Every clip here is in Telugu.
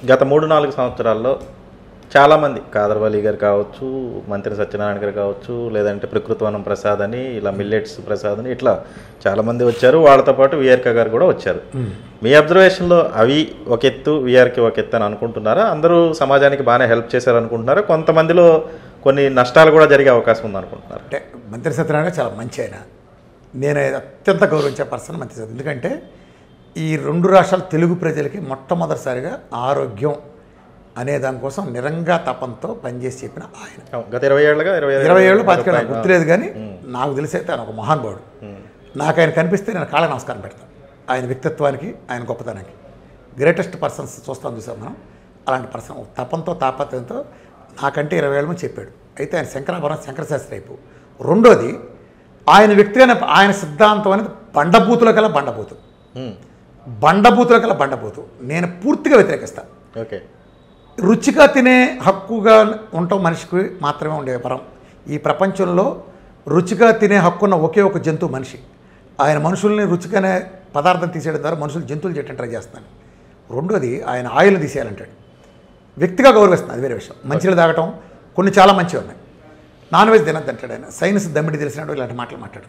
గత మూడు నాలుగు సంవత్సరాల్లో చాలామంది కాదర్వలి గారు కావచ్చు మంత్రి సత్యనారాయణ గారు కావచ్చు లేదంటే ప్రకృతివనం ప్రసాద్ అని ఇలా మిల్లెట్స్ ప్రసాద్ అని ఇట్లా చాలామంది వచ్చారు వాళ్ళతో పాటు విఆర్కే గారు కూడా వచ్చారు మీ అబ్జర్వేషన్లో అవి ఒక ఎత్తు విఆర్కే ఒక ఎత్తు అని అనుకుంటున్నారా అందరూ సమాజానికి బాగానే హెల్ప్ చేశారు అనుకుంటున్నారా కొంతమందిలో కొన్ని నష్టాలు కూడా జరిగే అవకాశం ఉంది అనుకుంటున్నారు అంటే మంత్రి సత్యనారాయణ చాలా మంచి ఆయన నేను అత్యంత గౌరవించే పర్సన్ మంత్రి సత్య ఎందుకంటే ఈ రెండు రాష్ట్రాల తెలుగు ప్రజలకి మొట్టమొదటిసారిగా ఆరోగ్యం అనే దానికోసం నిరంగా తపంతో పనిచేసి చెప్పిన ఆయన గత ఇరవై ఏళ్ళుగా ఇరవై ఇరవై ఏళ్ళు పాతిక నాకు గుర్తులేదు కానీ నాకు తెలిసైతే ఆయన ఒక మహానుభావుడు నాకు ఆయన కనిపిస్తే నేను కాళ్ళ నమస్కారం పెడతాను ఆయన వ్యక్తిత్వానికి ఆయన గొప్పతనానికి గ్రేటెస్ట్ పర్సన్స్ చూస్తాం చూసాం మనం అలాంటి పర్సన్ తపంతో తాపత్రయంతో నాకంటే ఇరవై ఏళ్ళ ముందు చెప్పాడు అయితే ఆయన శంకరాభరణం శంకరశాస్త్రి అయిపో రెండోది ఆయన వ్యక్తిగానే ఆయన సిద్ధాంతం అనేది బండబూతుల కల్లా బండబూతు బండబూతుల కల్లా బండబూతు నేను పూర్తిగా వ్యతిరేకిస్తాను ఓకే రుచిగా తినే హక్కుగా ఉండటం మనిషికి మాత్రమే ఉండే వరం ఈ ప్రపంచంలో రుచిగా తినే హక్కున్న ఒకే ఒక జంతువు మనిషి ఆయన మనుషుల్ని రుచిగానే పదార్థం తీసేయడం ద్వారా మనుషులు జంతువులు చేయటం ట్రై చేస్తాను రెండోది ఆయన ఆయిల్ తీసేయాలంటాడు వ్యక్తిగా గౌరవిస్తాను అది వేరే విషయం మంచిగా తాగటం కొన్ని చాలా మంచివి ఉన్నాయి నాన్ వెజ్ తినద్దు అంటాడు ఆయన సైన్స్ దమ్మిడి తెలిసినట్టు ఇలాంటి మాటలు మాట్లాడు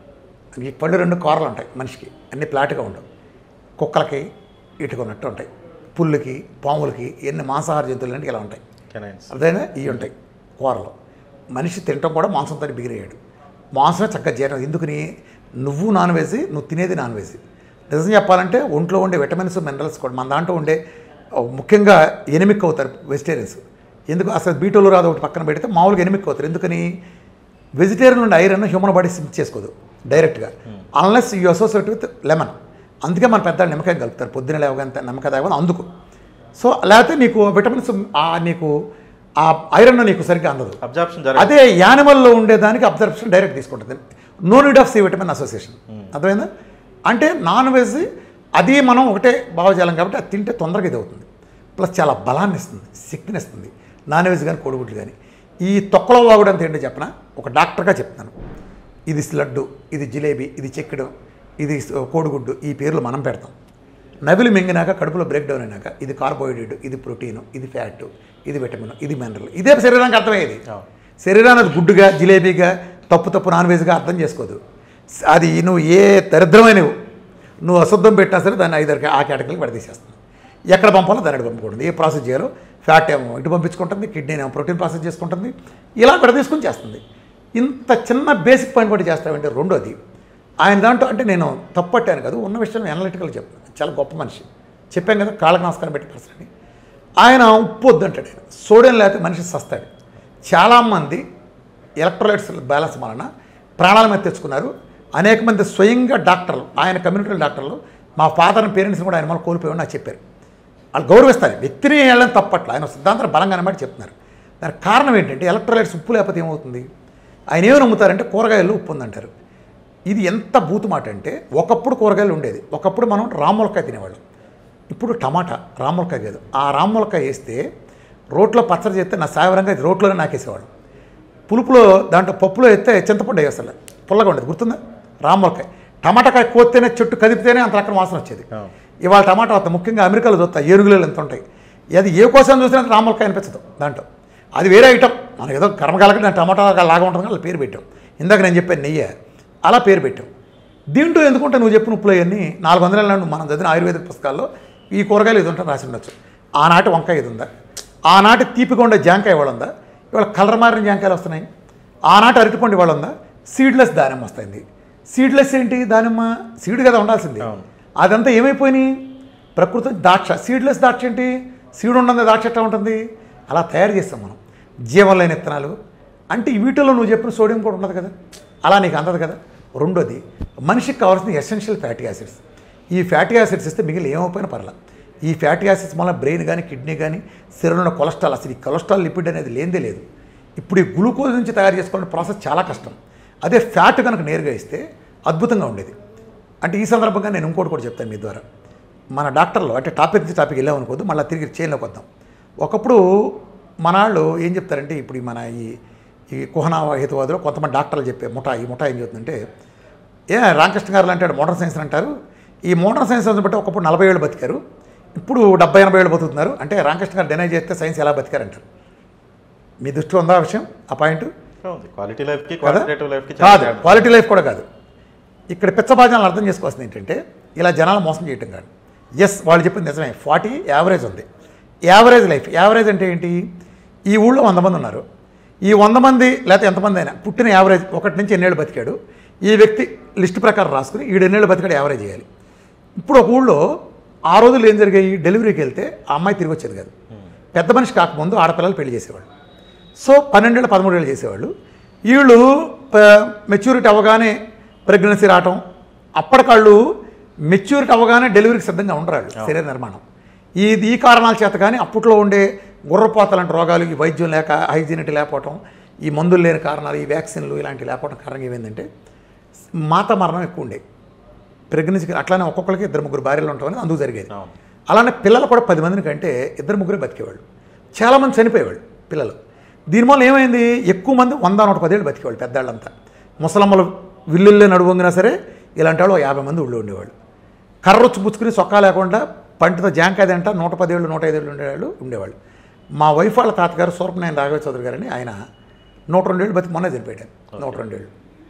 ఈ పళ్ళు రెండు కూరలు ఉంటాయి మనిషికి అన్ని ప్లాట్గా ఉండవు కుక్కలకి ఇటుకు ఉన్నట్టు ఉంటాయి పుల్లుకి పాములకి ఎన్ని మాంసాహార జంతువులు ఇలా ఉంటాయి కెనైన్స్ అర్థమైనా ఇవి ఉంటాయి కూరలు మనిషి తినటం కూడా మాంసంతో బిగిరయ్యాడు మాంసమే చక్కగా జీర్ణం ఎందుకని నువ్వు నాన్ వెజ్ నువ్వు తినేది నాన్ వెజ్ నిజం చెప్పాలంటే ఒంట్లో ఉండే విటమిన్స్ మినరల్స్ కూడా మన దాంట్లో ఉండే ఆ, ముఖ్యంగా ఎనిమిక్ అవుతారు వెజిటేరియన్స్ ఎందుకు అసలు బీటోలు రాదు ఒకటి పక్కన పెడితే మామూలుగా ఎనిమిక్ అవుతారు ఎందుకని వెజిటేరియన్ నుండి ఐరన్ హ్యూమన్ బాడీ సింక్ చేసుకోదు డైరెక్ట్గా unless you associate with lemon అందుకే మన పెద్దలు నిమ్మకాయ కలుపుతారు పొద్దున లేవగంత నిమ్మకాయ తాగని అందుకు సో లేకపోతే నీకు విటమిన్స్ ఆ నీకు ఆ ఐరన్ నీకు సరిగ్గా అందదు అబ్జార్ప్షన్ జరగదు అదే యానిమల్లో ఉండేదానికి అబ్జర్ప్షన్ డైరెక్ట్ తీసుకుంటుంది no need of C vitamin association అర్థమైందా అంటే నాన్ వెజ్ అది మనం ఒకటే భావజాలం కాబట్టి అది తింటే తొందరగా ఇది అవుతుంది ప్లస్ చాలా బలాన్ని ఇస్తుంది శక్తిని ఇస్తుంది నాన్ వెజ్ కానీ కోడిగుడ్లు కానీ ఈ తొక్కలో వాగుడు అంత ఏంటో చెప్పనా ఒక డాక్టర్గా చెప్తాను ఇది లడ్డు ఇది జిలేబీ ఇది చెక్కడు ఇది కోడిగుడ్డు ఈ పేర్లు మనం పెడతాం నవిలి మింగినాక కడుపులో బ్రేక్ డౌన్ అయినాక ఇది కార్బోహైడ్రేట్ ఇది ప్రోటీన్ ఇది ఫ్యాట్ ఇది విటమిన్ ఇది మినరల్ ఇదే శరీరానికి అర్థమయ్యేది శరీరాన్ని అది గుడ్డుగా జిలేబీగా తప్పు తప్పు నాన్ వెజ్గా అర్థం చేసుకోదు అది నువ్వు ఏ దరిద్రమైనవు నువ్వు అశుద్ధం పెట్టినా సరే దాన్ని ఐదారు ఆ కేటగిరీకి పడదీసేస్తుంది ఎక్కడ పంపాలో దాన్ని పంపకూడదు ఏ ప్రాసెస్ చేయాలో ఫ్యాట్ ఏమో ఇటు పంపించుకుంటుంది కిడ్నీ ఏమో ప్రోటీన్ ప్రాసెస్ చేసుకుంటుంది ఇలా విడదీసుకుని చేస్తుంది ఇంత చిన్న బేసిక్ పాయింట్ కూడా చేస్తామంటే రెండోది ఆయన దాంట్లో అంటే నేను తప్పట్టాను కదా ఉన్న విషయం అనలిటికల్ చెప్తాను చాలా గొప్ప మనిషి చెప్పాను కదా కాళ్ళకు నమస్కారం పెట్టి పర్సన్ అని ఆయన ఉప్పు వద్దంటాడు ఆయన సోడియం లేకపోతే మనిషి సస్తాడు చాలామంది ఎలక్ట్రోలైట్స్ బ్యాలెన్స్ వలన ప్రాణాల మీద తెచ్చుకున్నారు అనేక మంది స్వయంగా డాక్టర్లు ఆయన కమ్యూనిటీ డాక్టర్లు మా ఫాదర్ పేరెంట్స్ని కూడా ఆయన మనం కోల్పోయామని నాకు చెప్పారు వాళ్ళు గౌరవిస్తారు వ్యక్తిని వెళ్ళని తప్పట్ల ఆయన సిద్ధాంతం బలంగా అనమాట చెప్తున్నారు దానికి కారణం ఏంటంటే ఎలక్ట్రోలైట్స్ ఉప్పు లేకపోతే ఏమవుతుంది ఆయన ఏమి నమ్ముతారంటే కూరగాయలు ఉప్పు ఉందంటారు ఇది ఎంత బూతు మాట అంటే ఒకప్పుడు కూరగాయలు ఉండేది ఒకప్పుడు మనం రాములకాయ తినేవాళ్ళం ఇప్పుడు టమాటా రాములకాయ కాదు ఆ రాములకాయ వేస్తే రోట్లో పచ్చడి చేస్తే నా సాయవరంగా ఇది రోట్లోనే నాకేసేవాడు పులుపులో దాంట్లో పప్పులో ఎత్తే చింతపండు వేస్తారు పుల్లగా ఉండేది గుర్తుందా రాములకాయ టమాటాకాయ కోస్తేనే చెట్టు కదిపితేనే అంత రకం వాసన వచ్చేది అవును. ఇవాళ టమాటా వస్తా ముఖ్యంగా అమెరికాలో చూస్తా ఏనుగులు ఎంత ఉంటాయి అది ఏ కోసం చూసినా రాములకాయ అనిపించదు దాంట్లో అది వేరే ఐటమ్ మనం ఏదో కర్మకాలకి దాని టమాటా లాగా ఉంటుంది కానీ పేరు పెట్టాం ఇందాక నేను చెప్పాను నెయ్యి అలా పేరు పెట్టాం దీంట్లో ఎందుకుంటే నువ్వు చెప్పిన ఉప్పులు అవన్నీ నాలుగు వందల ఏళ్ళ మనం చదివిన ఆయుర్వేదిక పుస్తకాల్లో ఈ కూరగాయలు ఇది ఉంటుంది రాసి ఉండొచ్చు ఆనాటి వంకాయ ఇది ఉందా ఆనాటి తీపిగా ఉండే జాంకాయ ఇవాళ ఉందా ఇవాళ కలర్ మారిన జాంకాయలు వస్తున్నాయి ఆనాటి అరటిపండు ఇవాళ ఉందా సీడ్లెస్ దానిమ్మ వస్తుంది సీడ్లెస్ ఏంటి దానిమ్మ సీడ్ కదా ఉండాల్సింది అవును. అదంతా ఏమైపోయినాయి ప్రకృతి ద్రాక్ష సీడ్లెస్ ద్రాక్ష ఏంటి సీడ్ ఉండదు ద్రాక్ష ఎట్లా ఉంటుంది అలా తయారు చేస్తాం మనం జీవం లేని విత్తనాలు అంటే ఈ వీటిలో నువ్వు చెప్పిన సోడియం కూడా ఉండదు కదా అలా నీకు అందదు కదా రెండోది మనిషికి కావాల్సిన ఎసెన్షియల్ ఫ్యాటీ యాసిడ్స్ ఈ ఫ్యాటీ యాసిడ్స్ ఇస్తే మిగిలిన ఏమైపోయినా పర్లా ఈ ఫ్యాటీ యాసిడ్స్ వల్ల బ్రెయిన్ కానీ కిడ్నీ కానీ శరీరంలో కొలెస్ట్రాల్ అసలు ఈ కొలెస్ట్రాల్ లిపిడ్ అనేది లేనిదే లేదు ఇప్పుడు ఈ గ్లూకోజ్ నుంచి తయారు చేసుకోవాలని ప్రాసెస్ చాలా కష్టం అదే ఫ్యాట్ కనుక నేరుగా ఇస్తే అద్భుతంగా ఉండేది అంటే ఈ సందర్భంగా నేను ఇంకోటి కూడా చెప్తాను మీ ద్వారా మన డాక్టర్లు అంటే టాపిక్ నుంచి టాపిక్ వెళ్ళామనుకోద్దు మళ్ళీ తిరిగి చైన్లోకి వద్దాం ఒకప్పుడు మన వాళ్ళు ఏం చెప్తారంటే ఇప్పుడు ఈ మన ఈ ఈ కుహనా హేతువాదులు కొంతమంది డాక్టర్లు చెప్పే ముఠా ఈ ముఠా ఏం చెప్తుందంటే ఏ రామకృష్ణ గారు అంటాడు మోడర్న్ సైన్స్ అంటారు ఈ మోడర్న్ సైన్స్ బట్టి ఒకప్పుడు నలభై ఏళ్ళు బతికారు ఇప్పుడు డెబ్బై ఎనభై ఏళ్ళు బతుకుతున్నారు అంటే రామకృష్ణ గారు డినై చేస్తే సైన్స్ ఎలా బతికారంటారు మీ దృష్టిలో ఉందా ఆ విషయం ఆ పాయింట్ క్వాలిటీ లైఫ్కి కదా క్వాలిటేటివ్ లైఫ్కి కాదు క్వాలిటీ లైఫ్ కూడా కాదు ఇక్కడ పిచ్చబాజాలను అర్థం చేసుకోవాల్సింది ఏంటంటే ఇలా జనాలు మోసం చేయటం కాదు ఎస్ వాళ్ళు చెప్పింది నిజమే ఫార్టీ యావరేజ్ ఉంది యావరేజ్ లైఫ్ యావరేజ్ అంటే ఏంటి ఈ ఊళ్ళో వంద మంది ఉన్నారు ఈ వంద మంది లేకపోతే ఎంతమంది అయినా పుట్టిన యావరేజ్ ఒకటి నుంచి ఎన్నేళ్ళు బతికాడు ఈ వ్యక్తి లిస్ట్ ప్రకారం రాసుకుని ఈడు ఎన్నేళ్ళు బతికాడు యావరేజ్ చేయాలి ఇప్పుడు ఒక ఊళ్ళో ఆ రోజులు ఏం జరిగాయి డెలివరీకి వెళ్తే ఆ అమ్మాయి తిరిగి వచ్చేది కాదు పెద్ద మనిషి కాకముందు ఆడపిల్లలు పెళ్లి చేసేవాళ్ళు సో పన్నెండేళ్ళు పదమూడేళ్ళు చేసేవాళ్ళు వీళ్ళు మెచ్యూరిటీ అవ్వగానే ప్రెగ్నెన్సీ రావటం అప్పటికాళ్ళు మెచ్యూరిటీ అవ్వగానే డెలివరీకి సిద్ధంగా ఉండరాళ్ళు శరీర నిర్మాణం ఈ ఈ కారణాల చేత కానీ అప్పట్లో ఉండే గుర్రపోత లాంటి రోగాలు ఈ వైద్యం లేక హైజీనిటీ లేకపోవటం ఈ మందులు లేని కారణాలు ఈ వ్యాక్సిన్లు ఇలాంటివి లేకపోవడం కారణం ఏమైందంటే మాత మరణం ఎక్కువ ఉండేది ప్రెగ్నెన్సీకి అట్లానే ఒక్కొక్కరికి ఇద్దరు ముగ్గురు భార్యలు ఉంటామని అందుకు జరిగేది అవును. అలానే పిల్లలు కూడా పది మందిని కంటే ఇద్దరు ముగ్గురే బతికేవాళ్ళు చాలామంది చనిపోయేవాళ్ళు పిల్లలు దీనివల్ల ఏమైంది ఎక్కువ మంది వంద నూట పదేళ్ళు బతికేవాళ్ళు పెద్దాళ్ళంతా ముసలమ్మలు విల్లుల్లే నడువంగినా సరే ఇలాంటి వాళ్ళు ఓ యాభై మంది ఊళ్ళో ఉండేవాళ్ళు కర్రొచ్చు పుచ్చుకుని సొక్కా లేకుండా పంటితో జాంకాయ తింట నూట పదేళ్ళు నూట ఐదేళ్ళు ఉండేవాళ్ళు ఉండేవాళ్ళు మా వైఫ్ వాళ్ళ తాతగారు సూరపనాయన రాఘవ చౌదరి గారని ఆయన నూట రెండేళ్ళు బతికి మొన్న చనిపోయాడు నూట రెండేళ్ళు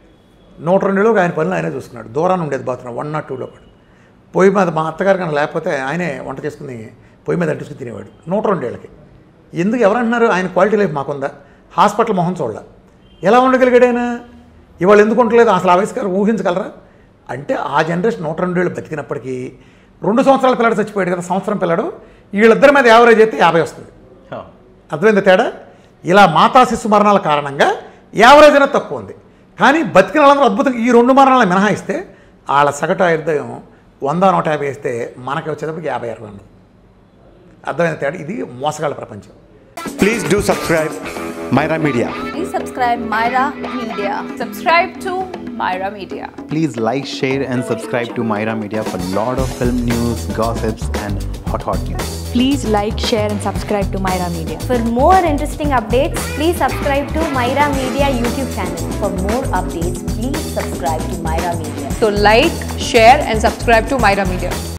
నూట రెండేళ్ళు ఆయన పనులు ఆయనే చూసుకున్నాడు దూరాన్ని ఉండేది బాత్రూమ్ వన్ నాట్ టూలో కూడా పొయ్యి మీద మా అత్తగారు కన్నా లేకపోతే ఆయనే వంట చేసుకుని పొయ్యి మీద అంటించుకుని తినేవాడు నూట రెండేళ్ళకి ఎందుకు ఎవరంటున్నారు ఆయన క్వాలిటీ లైఫ్ మాకుందా హాస్పిటల్ మొహం చూడాల ఎలా ఉండగలిగాడు ఆయన ఇవాళ ఎందుకు ఉండలేదు అసలు ఆ వయసు గారు ఊహించగలరా అంటే ఆ జనరేషన్ నూట రెండేళ్ళు బతికినప్పటికీ రెండు సంవత్సరాల పిల్లడు చచ్చిపోయాడు కదా సంవత్సరం పిల్లడు వీళ్ళిద్దరి మీద యావరేజ్ అయితే యాభై వస్తుంది అర్థమైంది తేడా ఇలా మాతా శిశు మరణాల కారణంగా యావరేజ్ అనేది తక్కువ ఉంది కానీ బతికిన వాళ్ళందరూ అద్భుతంగా ఈ రెండు మరణాలను మినహాయిస్తే వాళ్ళ సగటు ఆయుర్దాయం వంద నూట యాభై వేస్తే మనకి వచ్చేటప్పటికి యాభై అరవై ఉండదు అర్థమైన తేడా ఇది మోసగాళ్ళ ప్రపంచం Please do subscribe Myra Media. Please subscribe Myra Media. Subscribe to Myra Media. Please like, share, and subscribe to Myra Media for lot of film news, gossips, and hot hot news. Please like, share, and subscribe to Myra Media. For more interesting updates, please subscribe to Myra Media YouTube channel. For more updates, please subscribe to Myra Media. So like, share and subscribe to Myra Media.